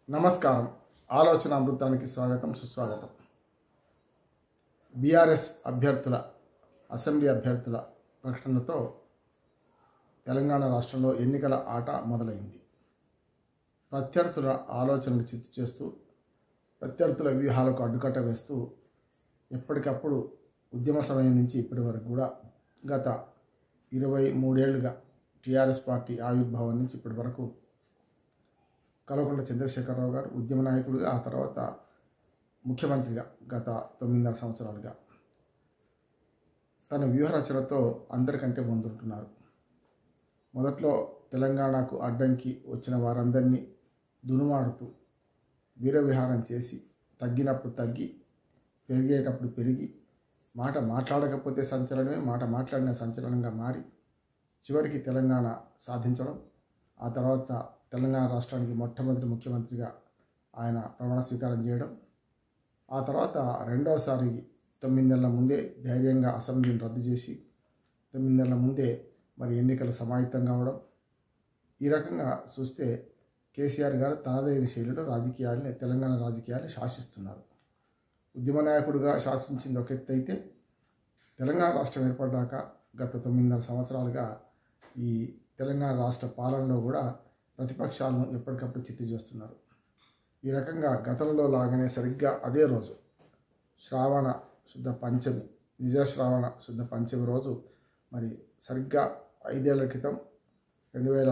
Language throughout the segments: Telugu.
నమస్కారం ఆలోచన అమృతానికి స్వాగతం సుస్వాగతం బీఆర్ఎస్ అభ్యర్థుల అసెంబ్లీ అభ్యర్థుల ప్రకటనతో తెలంగాణ రాష్ట్రంలో ఎన్నికల ఆట మొదలైంది ప్రత్యర్థుల ఆలోచనలు చిత్తు చేస్తూ ప్రత్యర్థుల వ్యూహాలకు అడ్డుకట్ట వేస్తూ ఎప్పటికప్పుడు ఉద్యమ సమయం నుంచి ఇప్పటి వరకు కూడా గత ఇరవై మూడేళ్లుగా టీఆర్ఎస్ పార్టీ ఆవిర్భావం నుంచి ఇప్పటి వరకు కల్వకుంట్ల చంద్రశేఖరరావు గారు ఉద్యమ నాయకుడిగా ఆ తర్వాత ముఖ్యమంత్రిగా గత తొమ్మిదిన్నర సంవత్సరాలుగా తన వ్యూహరచనతో అందరికంటే ముందుంటున్నారు మొదట్లో తెలంగాణకు అడ్డంకి వచ్చిన వారందరినీ దునుమాడుతూ వీరవిహారం చేసి తగ్గినప్పుడు తగ్గి పెరిగేటప్పుడు పెరిగి మాట మాట్లాడకపోతే సంచలనమే మాట మాట్లాడిన సంచలనంగా మారి చివరికి తెలంగాణ సాధించడం ఆ తర్వాత తెలంగాణ రాష్ట్రానికి మొట్టమొదటి ముఖ్యమంత్రిగా ఆయన ప్రమాణ స్వీకారం చేయడం ఆ తర్వాత రెండవసారి తొమ్మిది నెలల ముందే ధైర్యంగా అసెంబ్లీని రద్దు చేసి తొమ్మిది నెలల ముందే మరి ఎన్నికలు సమాహితం కావడం ఈ రకంగా చూస్తే కేసీఆర్ గారు తనదైన శైలిలో రాజకీయాల్ని తెలంగాణ రాజకీయాల్ని శాసిస్తున్నారు ఉద్యమ నాయకుడిగా శాసించింది ఒక ఎత్తు అయితే తెలంగాణ రాష్ట్రం ఏర్పడ్డాక గత తొమ్మిదిన్నర సంవత్సరాలుగా ఈ తెలంగాణ రాష్ట్ర పాలనలో కూడా ప్రతిపక్షాలను ఎప్పటికప్పుడు చిత్తు చేస్తున్నారు ఈ రకంగా గతంలో లాగానే సరిగ్గా అదే రోజు శ్రావణ శుద్ధ పంచమి నిజ శ్రావణ శుద్ధ పంచమి రోజు మరి సరిగ్గా ఐదేళ్ల క్రితం రెండు వేల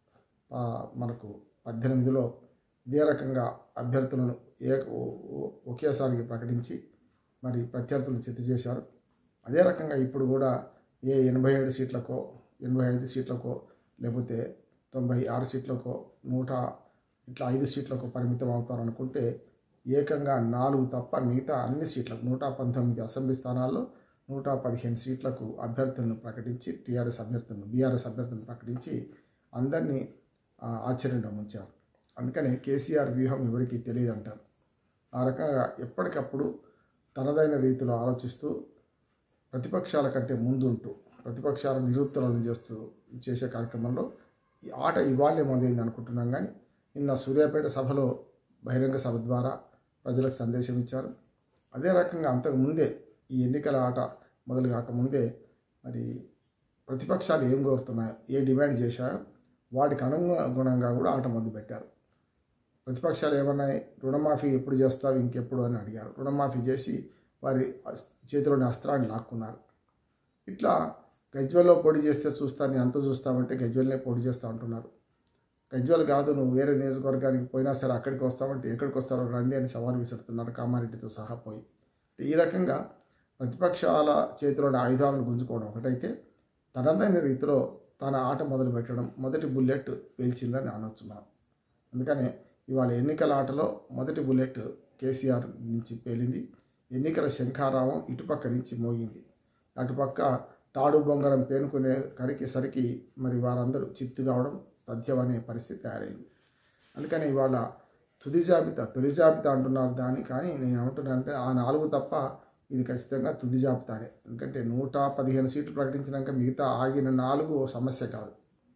ఆ, మనకు పద్దెనిమిదిలో ఇదే రకంగా అభ్యర్థులను ఏ ఓ- ఓ- ఒకేసారికి ప్రకటించి మరి ప్రత్యర్థులను చిత్తు చేశారు అదే రకంగా ఇప్పుడు కూడా ఏ ఎనభై ఏడు సీట్లకో ఎనభై ఐదు సీట్లకో లేకపోతే తొంభై ఆరు సీట్లకో నూట ఇట్లా ఐదు సీట్లకు పరిమితం అవుతారు అనుకుంటే ఏకంగా నాలుగు తప్ప మిగతా అన్ని సీట్లకు నూట పంతొమ్మిది అసెంబ్లీ స్థానాల్లో నూట పదిహేను సీట్లకు అభ్యర్థులను ప్రకటించి టీఆర్ఎస్ అభ్యర్థులను బీఆర్ఎస్ అభ్యర్థులను ప్రకటించి అందరినీ ఆ, ఆశ్చర్యంలో ముంచారు అందుకని కేసీఆర్ వ్యూహం ఎవరికి తెలియదు అంటారు ఆ రకంగా ఎప్పటికప్పుడు తనదైన రీతిలో ఆలోచిస్తూ ప్రతిపక్షాల కంటే ముందుంటూ ప్రతిపక్షాల నిరుత్తరాలను చేస్తూ చేసే కార్యక్రమంలో ఈ ఆట ఇవాళే మొదలైంది అనుకుంటున్నాం కానీ నిన్న సూర్యాపేట సభలో బహిరంగ సభ ద్వారా ప్రజలకు సందేశం ఇచ్చారు అదే రకంగా అంతకు ముందే ఈ ఎన్నికల ఆట మొదలు కాకముందే మరి ప్రతిపక్షాలు ఏం కోరుతున్నాయో ఏ డిమాండ్ చేశాయో వాటికి అనుగుణంగా కూడా ఆట మొదలుపెట్టారు ప్రతిపక్షాలు ఏమన్నాయి రుణమాఫీ ఎప్పుడు చేస్తావు ఇంకెప్పుడు అని అడిగారు రుణమాఫీ చేసి వారి అస్- చేతిలోని అస్త్రాన్ని లాక్కున్నారు ఇట్లా గజ్వెల్లో పోటీ చేస్తే చూస్తాను నేను అంత చూస్తామంటే గజ్వెల్నే పోటీ చేస్తా అంటున్నారు గజ్వెల్ కాదు నువ్వు వేరే నియోజకవర్గానికి పోయినా సరే అక్కడికి వస్తామంటే ఎక్కడికి వస్తారో రండి అని సవాల్ విసురుతున్నారు కామారెడ్డితో సహా పోయి ఈ రకంగా ప్రతిపక్షాల చేతిలోని ఆయుధాలను గుంజుకోవడం ఒకటైతే తనదైన రీతిలో తన ఆట మొదలు పెట్టడం మొదటి బుల్లెట్ పేల్చిందని అనొచ్చు మనం అందుకనే ఇవాళ ఎన్నికల ఆటలో మొదటి బుల్లెట్ కేసీఆర్ నుంచి పేలింది ఎన్నికల శంఖారావం ఇటుపక్క నుంచి మోగింది అటుపక్క తాడు బొంగరం పేనుకునే కరికి సరికి మరి వారందరూ చిత్తు కావడం తథ్యం అనే పరిస్థితి తయారైంది అందుకని ఇవాళ తుది జాబితా తొలి జాబితా అంటున్నారు దాన్ని కానీ నేను ఏమంటున్నానంటే ఆ నాలుగు తప్ప ఇది ఖచ్చితంగా తుది జాబితానే ఎందుకంటే నూట పదిహేను సీట్లు ప్రకటించినాక మిగతా ఆగిన నాలుగు ఓ సమస్య కాదు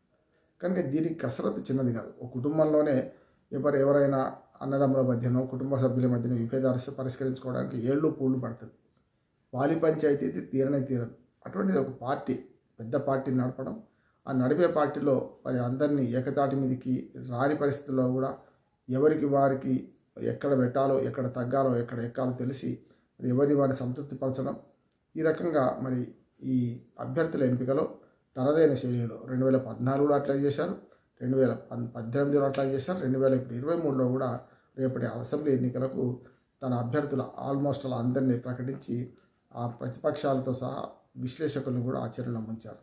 కనుక దీనికి కసరత్తు చిన్నది కాదు ఒక కుటుంబంలోనే ఎవరు ఎవరైనా అన్నదమ్ముల మధ్యనో కుటుంబ సభ్యుల మధ్యనో విభేదాలు పరిష్కరించుకోవడానికి ఏళ్ళు పూళ్ళు పడుతుంది వాలి పంచాయతీ అయితే తీరనే తీరదు అటువంటిది ఒక పార్టీ పెద్ద పార్టీని నడపడం ఆ నడిపే పార్టీలో మరి అందరినీ ఏకతాటి మీదకి రాని పరిస్థితుల్లో కూడా ఎవరికి వారికి ఎక్కడ పెట్టాలో ఎక్కడ తగ్గాలో ఎక్కడ ఎక్కాలో తెలిసి మరి ఎవరిని వారిని సంతృప్తిపరచడం ఈ రకంగా మరి ఈ అభ్యర్థుల ఎంపికలో తనదైన శైలిలో రెండు వేల పద్నాలుగులో అట్లా చేశారు రెండు వేల పన్ పద్దెనిమిదిలో అట్లా చేశారు రెండు వేల ఇప్పుడు ఇరవై మూడులో కూడా రేపటి అసెంబ్లీ ఎన్నికలకు తన అభ్యర్థుల ఆల్మోస్ట్ అలా అందరినీ ప్రకటించి ఆ ప్రతిపక్షాలతో సహా విశ్లేషకులను కూడా ఆశ్చర్యంలో ముంచారు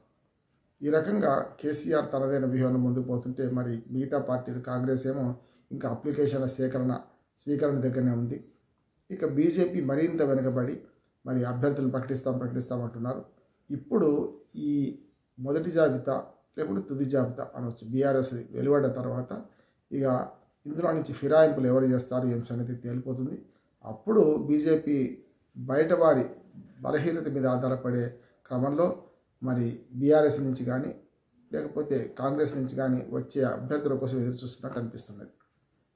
ఈ రకంగా కేసీఆర్ తనదైన వ్యూహాన్ని ముందుకు పోతుంటే మరి మిగతా పార్టీలు కాంగ్రెస్ ఏమో ఇంకా అప్లికేషన్ల సేకరణ స్వీకరణ దగ్గరనే ఉంది ఇక బీజేపీ మరింత వెనుకబడి మరి అభ్యర్థులను ప్రకటిస్తాం ప్రకటిస్తామంటున్నారు ఇప్పుడు ఈ మొదటి జాబితా లేకుంటే తుది జాబితా అనవచ్చు బీఆర్ఎస్ వెలువడ్డ తర్వాత ఇక ఇందులో నుంచి ఫిరాయింపులు ఎవరు చేస్తారు ఏం సంగతి తేలిపోతుంది అప్పుడు బీజేపీ బయట వారి బలహీనత మీద ఆధారపడే క్రమంలో మరి బీఆర్ఎస్ నుంచి కానీ లేకపోతే కాంగ్రెస్ నుంచి కానీ వచ్చే అభ్యర్థుల కోసం ఎదురు చూస్తున్నట్టు అనిపిస్తున్నది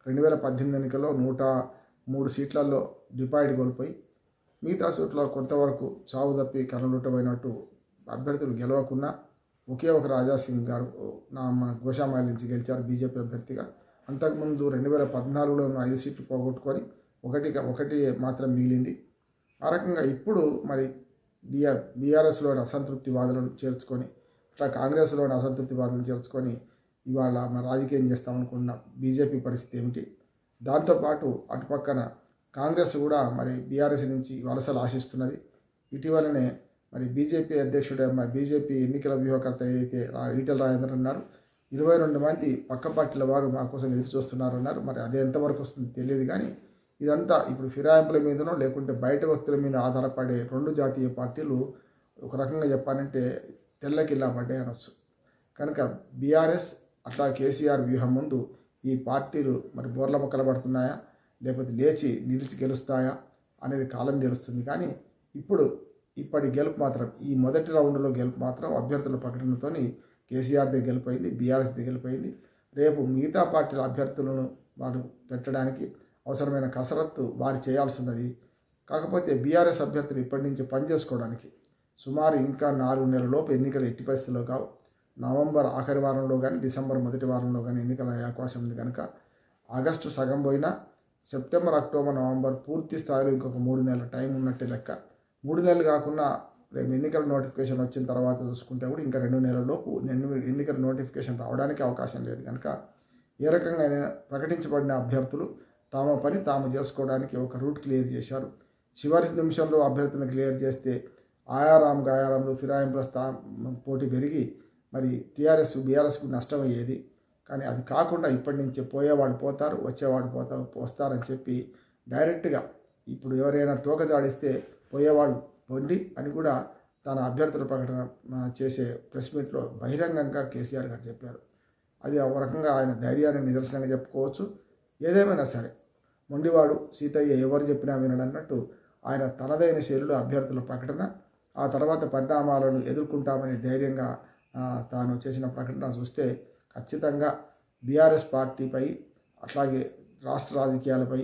రెండు వేల పద్దెనిమిది ఎన్నికల్లో నూట మూడు సీట్లలో డిపాయిట్ కోల్పోయి మిగతా సీట్లో కొంతవరకు చావు తప్పి కనులుట్టబోయినట్టు అభ్యర్థులు గెలవకుండా ఒకే ఒక రాజా సింగ్ గారు నా మన గోషామాయిల నుంచి గెలిచారు బీజేపీ అభ్యర్థిగా అంతకుముందు రెండు వేల పద్నాలుగులో ఉన్న ఐదు సీట్లు పోగొట్టుకొని ఒకటి ఒకటి మాత్రం మిగిలింది ఆ రకంగా ఇప్పుడు మరి డిఆర్ బీఆర్ఎస్లోని అసంతృప్తివాదులను చేర్చుకొని ఇట్లా కాంగ్రెస్లోని అసంతృప్తివాదులను చేర్చుకొని ఇవాళ మన రాజకీయం చేస్తామనుకున్న బీజేపీ పరిస్థితి ఏమిటి దాంతోపాటు అటుపక్కన కాంగ్రెస్ కూడా మరి బీఆర్ఎస్ నుంచి వలసలు ఆశిస్తున్నది ఇటీవలనే మరి బీజేపీ అధ్యక్షుడు మరి బీజేపీ ఎన్నికల వ్యూహకర్త ఏదైతే రా- ఈటెల రాజేంద్ర ఉన్నారు ఇరవై రెండు మంది పక్క పార్టీల వారు మా కోసం ఎదురు చూస్తున్నారు అన్నారు మరి అది ఎంతవరకు వస్తుంది తెలియదు కానీ ఇదంతా ఇప్పుడు ఫిరాయింపుల మీదనో లేకుంటే బయట వ్యక్తుల మీద ఆధారపడే రెండు జాతీయ పార్టీలు ఒక రకంగా చెప్పాలంటే తెల్లకిల్లా పడ్డాయి అనొచ్చు కనుక బీఆర్ఎస్ అట్లా కేసీఆర్ వ్యూహం ముందు ఈ పార్టీలు మరి బోర్ల మొక్కలు పడుతున్నాయా లేకపోతే లేచి నిలిచి గెలుస్తాయా అనేది కాలం తెలుస్తుంది కానీ ఇప్పుడు ఇప్పటి గెలుపు మాత్రం ఈ మొదటి రౌండ్లో గెలుపు మాత్రం అభ్యర్థుల ప్రకటనతోని కేసీఆర్ది గెలిపోయింది బీఆర్ఎస్ది గెలిపోయింది రేపు మిగతా పార్టీల అభ్యర్థులను వారు పెట్టడానికి అవసరమైన కసరత్తు వారు చేయాల్సి ఉన్నది కాకపోతే బీఆర్ఎస్ అభ్యర్థులు ఇప్పటి నుంచి పనిచేసుకోవడానికి సుమారు ఇంకా నాలుగు నెలల లోపు ఎన్నికలు ఎట్టి పరిస్థితుల్లో కావు నవంబర్ ఆఖరి వారంలో కానీ డిసెంబర్ మొదటి వారంలో కానీ ఎన్నికల అయ్యే అవకాశం ఉంది కనుక ఆగస్టు సగం పోయినా సెప్టెంబర్ అక్టోబర్ నవంబర్ పూర్తి స్థాయిలో ఇంకొక మూడు నెలల టైం ఉన్నట్టే లెక్క మూడు నెలలు కాకుండా రేపు ఎన్నికల నోటిఫికేషన్ వచ్చిన తర్వాత చూసుకుంటే కూడా ఇంకా రెండు నెలల లోపు ఎన్ని- ఎన్నికల నోటిఫికేషన్ రావడానికి అవకాశం లేదు కనుక ఏ రకంగా అయినా ప్రకటించబడిన అభ్యర్థులు తమ పని తాము చేసుకోవడానికి ఒక రూట్ క్లియర్ చేశారు చివరి నిమిషంలో అభ్యర్థులను క్లియర్ చేస్తే ఆయారాం గాయారాంలు ఫిరాయింపుల స్థా పోటీ పెరిగి మరి టీఆర్ఎస్ బీఆర్ఎస్కు నష్టమయ్యేది కానీ అది కాకుండా ఇప్పటి నుంచే పోయేవాళ్ళు పోతారు వచ్చేవాళ్ళు పోతా వస్తారని చెప్పి డైరెక్ట్గా ఇప్పుడు ఎవరైనా తోక జాడిస్తే పోయేవాళ్ళు పొండి అని కూడా తన అభ్యర్థుల ప్రకటన ఆ, చేసే ప్రెస్ మీట్లో బహిరంగంగా కేసీఆర్ గారు చెప్పారు అది ఒక రకంగా ఆయన ధైర్యాన్ని నిదర్శనంగా చెప్పుకోవచ్చు ఏదేమైనా సరే మొండివాడు సీతయ్య ఎవరు చెప్పినా వినడన్నట్టు ఆయన తనదైన శైలిలో అభ్యర్థుల ప్రకటన ఆ తర్వాత పరిణామాలను ఎదుర్కొంటామనే ధైర్యంగా ఆ, తాను చేసిన ప్రకటన చూస్తే ఖచ్చితంగా బీఆర్ఎస్ పార్టీపై అట్లాగే రాష్ట్ర రాజకీయాలపై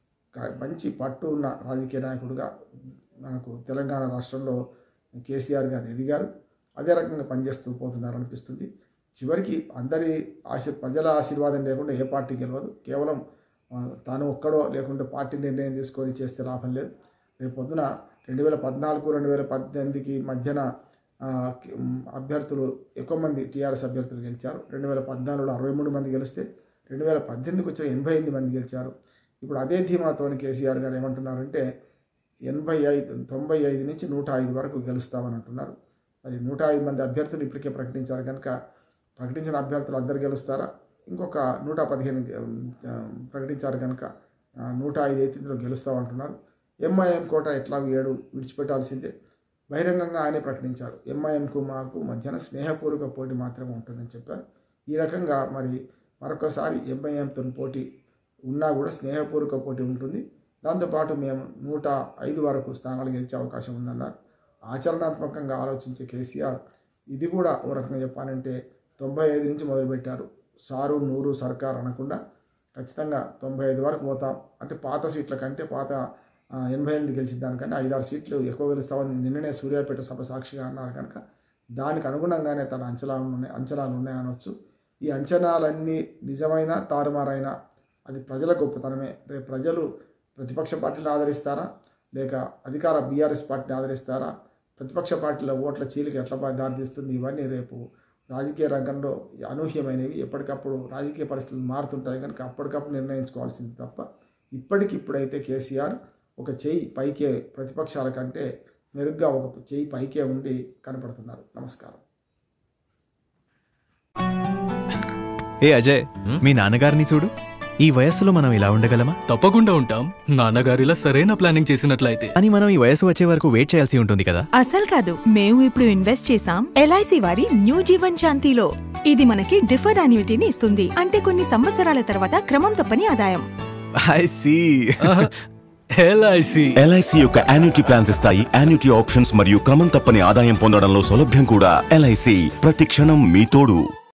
క- మంచి పట్టు ఉన్న రాజకీయ నాయకుడిగా మనకు తెలంగాణ రాష్ట్రంలో కేసీఆర్ గారు ఎదిగారు అదే రకంగా పనిచేస్తూ పోతున్నారు అనిపిస్తుంది చివరికి అందరి ఆశీ ప్రజల ఆశీర్వాదం లేకుండా ఏ పార్టీ గెలవదు కేవలం ఆ, తాను ఒక్కడో లేకుంటే పార్టీ నిర్ణయం తీసుకొని చేస్తే లాభం లేదు రేపు పొద్దున రెండు వేల పద్నాలుగు రెండు వేల పద్దెనిమిదికి మధ్యన ఆ, కి- మ్, అభ్యర్థులు ఎక్కువ మంది టీఆర్ఎస్ అభ్యర్థులు గెలిచారు రెండు వేల పద్నాలుగులో అరవై మూడు మంది గెలిస్తే రెండు వేల పద్దెనిమిదికి వచ్చిన ఎనభై ఎనిమిది మంది గెలిచారు ఇప్పుడు అదే ధీమాతోని కేసీఆర్ గారు ఏమంటున్నారంటే ఎనభై ఐదు తొంభై ఐదు నుంచి నూట ఐదు వరకు గెలుస్తామని అంటున్నారు మరి నూట ఐదు మంది అభ్యర్థులు ఇప్పటికే ప్రకటించారు కనుక ప్రకటించిన అభ్యర్థులు అందరు గెలుస్తారా ఇంకొక నూట పదిహేను ఆ, ప్రకటించారు కనుక ఆ, నూట ఐదు అయితే ఇందులో గెలుస్తామంటున్నారు ఎంఐఎం కోట ఎట్లా ఏడు విడిచిపెట్టాల్సిందే బహిరంగంగా ఆయనే ప్రకటించారు ఎంఐఎంకు మాకు మధ్యన స్నేహపూర్వక పోటీ మాత్రమే ఉంటుందని చెప్పారు ఈ రకంగా మరి మరొకసారి ఎంఐఎంతో పోటీ ఉన్నా కూడా స్నేహపూర్వక పోటీ ఉంటుంది దాంతోపాటు మేము నూట ఐదు వరకు స్థానాలు గెలిచే అవకాశం ఉందన్నారు ఆచరణాత్మకంగా ఆలోచించే కేసీఆర్ ఇది కూడా ఓ రకంగా చెప్పాలంటే తొంభై ఐదు నుంచి మొదలుపెట్టారు సారు నూరు సర్కార్ అనకుండా ఖచ్చితంగా తొంభై ఐదు వరకు పోతాం అంటే పాత సీట్ల కంటే పాత ఆ, ఎనభై ఎనిమిది గెలిచిన దానికంటే ఐదారు సీట్లు ఎక్కువ గెలుస్తామని నిన్ననే సూర్యాపేట సభ సాక్షిగా అన్నారు కనుక దానికి అనుగుణంగానే తన అంచనాలు ఉన్నాయి అంచనాలు ఉన్నాయనవచ్చు ఈ అంచనాలన్నీ నిజమైన తారుమారైన అది ప్రజల గొప్పతనమే రేపు ప్రజలు ప్రతిపక్ష పార్టీని ఆదరిస్తారా లేక అధికార బీఆర్ఎస్ పార్టీని ఆదరిస్తారా ప్రతిపక్ష పార్టీల ఓట్ల చీలికి ఎట్లా బా- దారితీస్తుంది ఇవన్నీ రేపు రాజకీయ రంగంలో అనూహ్యమైనవి ఎప్పటికప్పుడు రాజకీయ పరిస్థితులు మారుతుంటాయి కనుక అప్పటికప్పుడు నిర్ణయించుకోవాల్సింది తప్ప ఇప్పటికిప్పుడైతే కేసీఆర్ ఒక చెయ్యి పైకే ప్రతిపక్షాల కంటే మెరుగ్గా ఒక చెయ్యి పైకే ఉండి కనపడుతున్నారు నమస్కారం ఏ అజయ్ మీ నాన్నగారిని చూడు ఈ వయస్సులో మనం ఇలా ఉండగలమా తప్పకుండా ఉంటాం నాన్నగారిలా సరైన ప్లానింగ్ చేసినట్లయితే అని మనం ఈ వయసు వచ్చే వరకు వెయిట్ చేయాల్సి ఉంటుంది కదా అసలు కాదు మేము ఇప్పుడు ఇన్వెస్ట్ చేసాం ఎల్ఐసి వారి న్యూ జీవన్ శాంతిలో ఇది మనకి డిఫర్డ్ అన్యూటీని ఇస్తుంది అంటే కొన్ని సంవత్సరాల తర్వాత క్రమం తప్పని ఆదాయం ఐ సీ ఎల్ఐసి ఎల్ఐసి యొక్క యాన్యుటీ ప్లాన్స్ ఇస్తాయి యాన్యుటీ ఆప్షన్స్ మరియు క్రమం తప్పని ఆదాయం పొందడంలో సౌలభ్యం కూడా ఎల్ఐసి ప్రతి క్షణం మీ తోడు